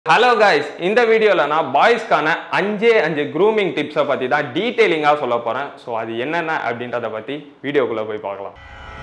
hello guys இந்த வீடியோவில் நான் பாய்ஸ்க்கான அஞ்சே அஞ்சு க்ரூமிங் டிப்ஸை பற்றி தான் டீட்டெயிலிங்காக சொல்ல போகிறேன் ஸோ அது என்னென்ன அப்படின்றத பற்றி வீடியோக்குள்ளே போய் பார்க்கலாம்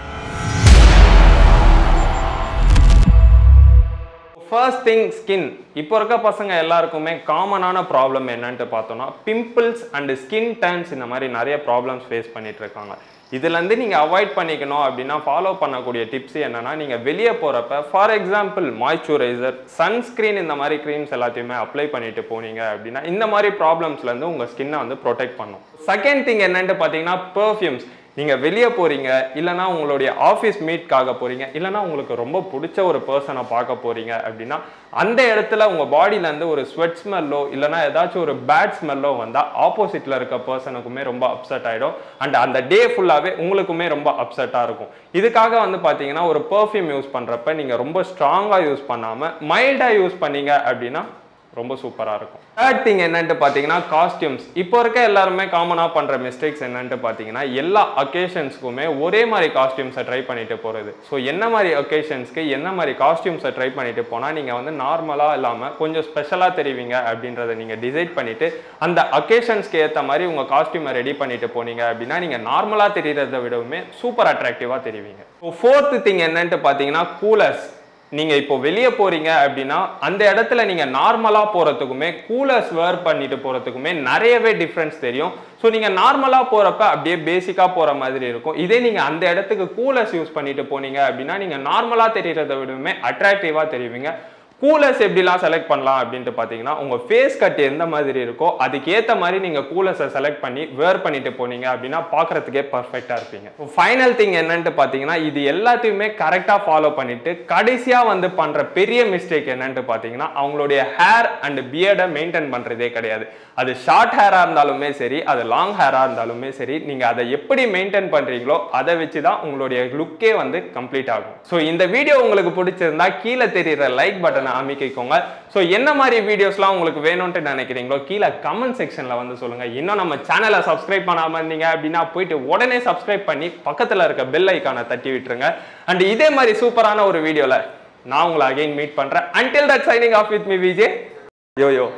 ஃபர்ஸ்ட் திங் ஸ்கின் இப்போ இருக்க பசங்க எல்லாருக்குமே காமனான ப்ராப்ளம் என்னன்ட்டு பார்த்தோம்னா பிம்பிள்ஸ் அண்ட் ஸ்கின் டர்ன்ஸ் இந்த மாதிரி நிறைய ப்ராப்ளம்ஸ் ஃபேஸ் பண்ணிட்டு இருக்காங்க இதுலேருந்து நீங்கள் அவாய்ட் பண்ணிக்கணும் அப்படின்னா ஃபாலோ பண்ணக்கூடிய டிப்ஸ் என்னன்னா நீங்கள் வெளியே போகிறப்ப ஃபார் எக்ஸாம்பிள் மாய்ஸ்சரைசர் சன்ஸ்க்ரீன் இந்த மாதிரி க்ரீம்ஸ் எல்லாத்தையுமே அப்ளை பண்ணிட்டு போனீங்க அப்படின்னா இந்த மாதிரி ப்ராப்ளம்ஸ்லேருந்து உங்கள் ஸ்கின்னை வந்து ப்ரொடெக்ட் பண்ணும் செகண்ட் திங் என்னன்ட்டு பார்த்தீங்கன்னா பெர்ஃப்யூம்ஸ் நீங்கள் வெளியே போகிறீங்க இல்லைனா உங்களுடைய ஆஃபீஸ் மீட்காக போகிறீங்க இல்லைனா உங்களுக்கு ரொம்ப பிடிச்ச ஒரு பர்சனை பார்க்க போகிறீங்க அப்படின்னா அந்த இடத்துல உங்கள் பாடியிலேருந்து ஒரு ஸ்வெட் ஸ்மெல்லோ இல்லைனா ஏதாச்சும் ஒரு பேட் ஸ்மெல்லோ வந்தால் ஆப்போசிட்டில் இருக்க பர்சனுக்குமே ரொம்ப அப்செட் ஆகிடும் அண்ட் அந்த டே ஃபுல்லாகவே உங்களுக்குமே ரொம்ப அப்செட்டாக இருக்கும் இதுக்காக வந்து பார்த்தீங்கன்னா ஒரு பர்ஃப்யூம் யூஸ் பண்ணுறப்ப நீங்கள் ரொம்ப ஸ்ட்ராங்காக யூஸ் பண்ணாமல் மைல்டாக யூஸ் பண்ணீங்க அப்படின்னா ரொம்ப சூப்பராக இருக்கும் தேர்ட் திங் என்னன்ட்டு பார்த்தீங்கன்னா காஸ்டியூம்ஸ் இப்போ இருக்க எல்லாருமே காமனாக பண்ணுற மிஸ்டேக்ஸ் என்னன்ட்டு பார்த்தீங்கன்னா எல்லா அக்கேஷன்ஸ்க்குமே ஒரே மாதிரி காஸ்டியூம்ஸை ட்ரை பண்ணிட்டு போகிறது ஸோ என்ன மாதிரி அக்கேஷன்ஸ்க்கு என்ன மாதிரி காஸ்டியூம்ஸை ட்ரை பண்ணிட்டு போனால் நீங்கள் வந்து நார்மலாக இல்லாமல் கொஞ்சம் ஸ்பெஷலாக தெரிவிங்க அப்படின்றத நீங்கள் டிசைட் பண்ணிவிட்டு அந்த அக்கேஷன்ஸ்க்கு ஏற்ற மாதிரி உங்கள் காஸ்டியூமை ரெடி பண்ணிட்டு போனீங்க அப்படின்னா நீங்கள் நார்மலாக தெரியறதை விடவுமே சூப்பர் அட்ராக்டிவாக தெரிவிங்க ஸோ ஃபோர்த்து திங் என்னன்ட்டு பார்த்தீங்கன்னா கூலர்ஸ் நீங்க இப்போ வெளியே போறீங்க அப்படின்னா அந்த இடத்துல நீங்க நார்மலா போறதுக்குமே கூலர்ஸ் வேர் பண்ணிட்டு போறதுக்குமே நிறையவே டிஃப்ரென்ஸ் தெரியும் ஸோ நீங்க நார்மலா போறப்ப அப்படியே பேசிக்கா போற மாதிரி இருக்கும் இதே நீங்க அந்த இடத்துக்கு கூலர்ஸ் யூஸ் பண்ணிட்டு போனீங்க அப்படின்னா நீங்க நார்மலா தெரியறத விடவுமே அட்ராக்டிவா தெரிவிங்க கூலர்ஸ் எப்படிலாம் செலக்ட் பண்ணலாம் அப்படின்ட்டு பார்த்தீங்கன்னா உங்கள் ஃபேஸ் கட் எந்த மாதிரி இருக்கோ அதுக்கேற்ற மாதிரி நீங்கள் கூலர்ஸை செலக்ட் பண்ணி வேர் பண்ணிட்டு போனீங்க அப்படின்னா பார்க்குறதுக்கே பர்ஃபெக்டாக இருப்பீங்க ஃபைனல் திங் என்னன்ட்டு பார்த்தீங்கன்னா இது எல்லாத்தையுமே கரெக்டாக ஃபாலோ பண்ணிட்டு கடைசியாக வந்து பண்ணுற பெரிய மிஸ்டேக் என்னன்ட்டு பார்த்தீங்கன்னா அவங்களுடைய ஹேர் அண்ட் பியர்டை மெயின்டைன் பண்ணுறதே கிடையாது அது ஷார்ட் ஹேராக இருந்தாலுமே சரி அது லாங் ஹேராக இருந்தாலுமே சரி நீங்கள் அதை எப்படி மெயின்டைன் பண்ணுறீங்களோ அதை வச்சு தான் உங்களுடைய லுக்கே வந்து கம்ப்ளீட் ஆகும் ஸோ இந்த வீடியோ உங்களுக்கு பிடிச்சிருந்தா கீழே தெரியுற லைக் பட்டனை அமைக்கிக்கோங்க ஸோ என்ன மாதிரி வீடியோஸ்லாம் உங்களுக்கு வேணும்ட்டு நினைக்கிறீங்களோ கீழே கமெண்ட் செக்ஷனில் வந்து சொல்லுங்கள் இன்னும் நம்ம சேனலை சப்ஸ்கிரைப் பண்ணாமல் இருந்தீங்க அப்படின்னா போயிட்டு உடனே சப்ஸ்கிரைப் பண்ணி பக்கத்தில் இருக்க பெல் ஐக்கானை தட்டி விட்டுருங்க அண்ட் இதே மாதிரி சூப்பரான ஒரு வீடியோவில் நான் உங்களை அகைன் மீட் பண்ணுறேன் until that signing off with me VJ yo yo